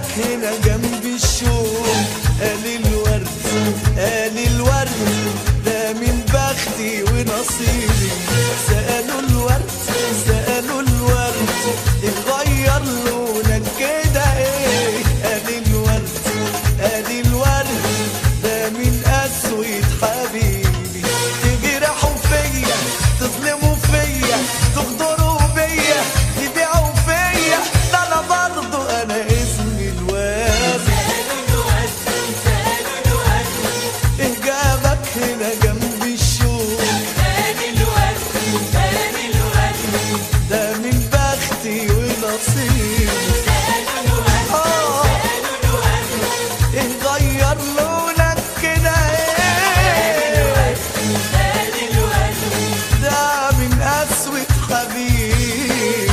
هنا جنب الشوق قال الورد قال الورد ده من بختي ونصيبي سألوا الورد سألوا الورد اتغير لونك كده ايه قال الورد قال الورد ده من أسود حبيبي تجرحوا فيا تظلموا فيا تغدروا بيا تبيعوا فيا ده انا برضو انا اسمي الواد ايه جابك هنا جنب الشوق ده من بختي ونصيبي آه ايه غير لونك كده ايه ده من اسود حبيبي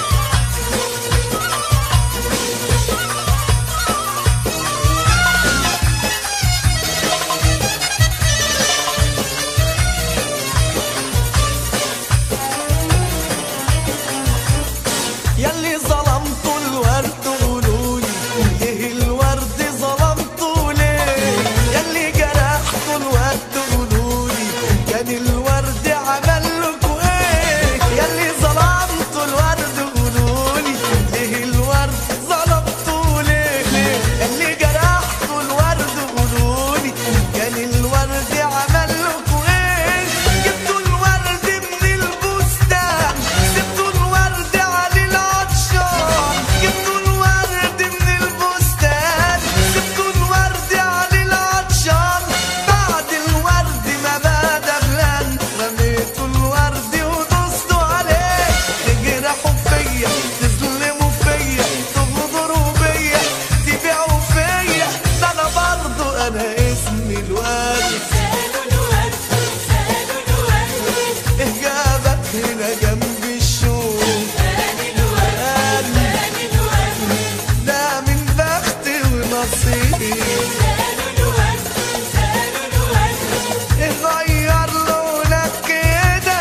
ياللي ظلمتوا الورد قولولي ايه الورد ظلمتوا ليه ياللي جرحتوا الورد قولولي كان الورد عمل لكوا ايه ياللي ظلمتوا الورد قولولي ايه الورد ظلمتوا ليه ليه ياللي جرحتوا الورد قولولي كان الورد عمل لكوا ايه جبتوا الورد من البستان سبتوا الورد على العطشان جبتوا الورد من البستان سبتوا الورد على العطشان بعد الورد ما بدا بلان رميتوا الورد ودوستوا عليه تجرحوا فيا تظلموا فيا تغدروا بيا تبيعوا فيا ده انا برضو انا اسمي الواد ايه جابك هنا جنب الشوق قال ده من بختي ونصيبي ايه غير لونك كده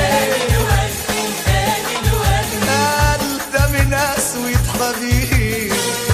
قال ده من اسود حبيبي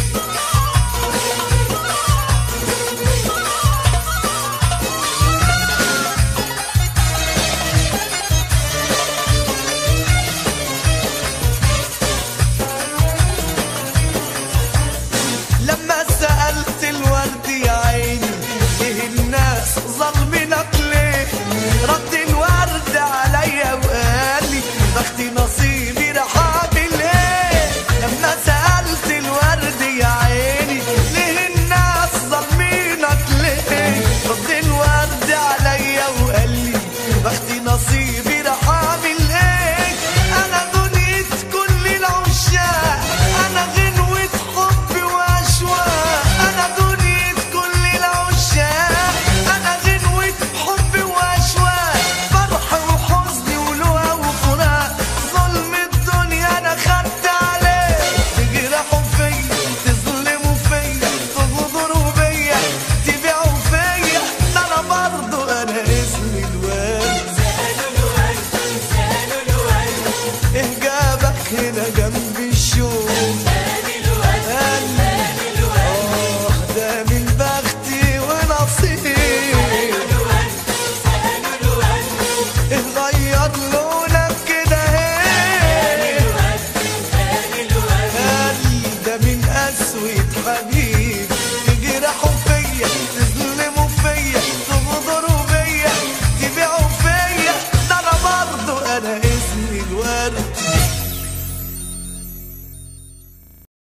لما سألت الورد يا عيني ايه الناس ظلمنك ليه رد الورد عليا وقال لي بختي نصيبي راح اعمل ايه لما سألت الورد يا عيني ليه الناس ظلمينك ليه رد الورد عليا وقال لي بختي نصيبي راح اعمل ايه انا دنيت كل العشاق انا غنوة حب واشواق انا دنيت كل العشاق انا غنوة حب واشواق فرح وحزن ولوع وفراق ظلم الدنيا انا خدت عليه تجرحوا فيا تظلموا فيا تغدروا بيا تبيعوا فيا ده انا برضو انا اسمي الواد ايه جابك هنا جنب الشوق قال آه ده من بختي ونصيبي ايه غير لونك كده ايه قال ده من اسود حبيبي